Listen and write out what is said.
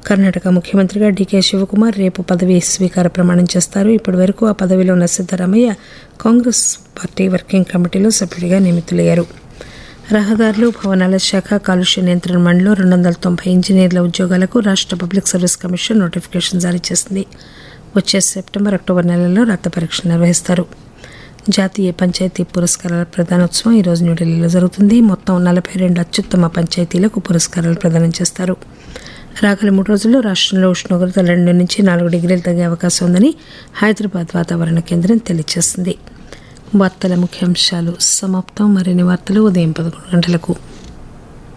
కర్ణాటక ముఖ్యమంత్రిగా డీకే శివకుమార్ రేపు పదవీ స్వీకార ప్రమాణం చేస్తారు ఇప్పటి వరకు ఆ పదవిలో ఉన్న సిద్దరామయ్య కాంగ్రెస్ పార్టీ వర్కింగ్ కమిటీలో సభ్యుడిగా నియమితులయ్యారు రహదారులు భవనాల శాఖ కాలుష్య నియంత్రణ మండలిలో రెండు వందల తొంభై ఇంజనీర్ల ఉద్యోగాలకు రాష్ట్ర పబ్లిక్ సర్వీస్ కమిషన్ నోటిఫికేషన్ జారీ చేసింది వచ్చే సెప్టెంబర్ అక్టోబర్ నెలల్లో రక్త పరీక్షలు నిర్వహిస్తారు జాతీయ పంచాయతీ పురస్కారాల ప్రదానోత్సవం ఈరోజు న్యూఢిల్లీలో జరుగుతుంది మొత్తం నలభై రెండు అత్యుత్తమ పంచాయతీలకు పురస్కారాలు ప్రదానం చేస్తారు రాగల మూడు రోజుల్లో రాష్ట్రంలో ఉష్ణోగ్రతలు రెండు నుంచి నాలుగు డిగ్రీలు తగ్గే అవకాశం ఉందని హైదరాబాద్ వాతావరణ కేంద్రం తెలియజేసింది వార్తల ముఖ్యాంశాలు సమాప్తం మరిన్ని వార్తలు ఉదయం పదకొండు గంటలకు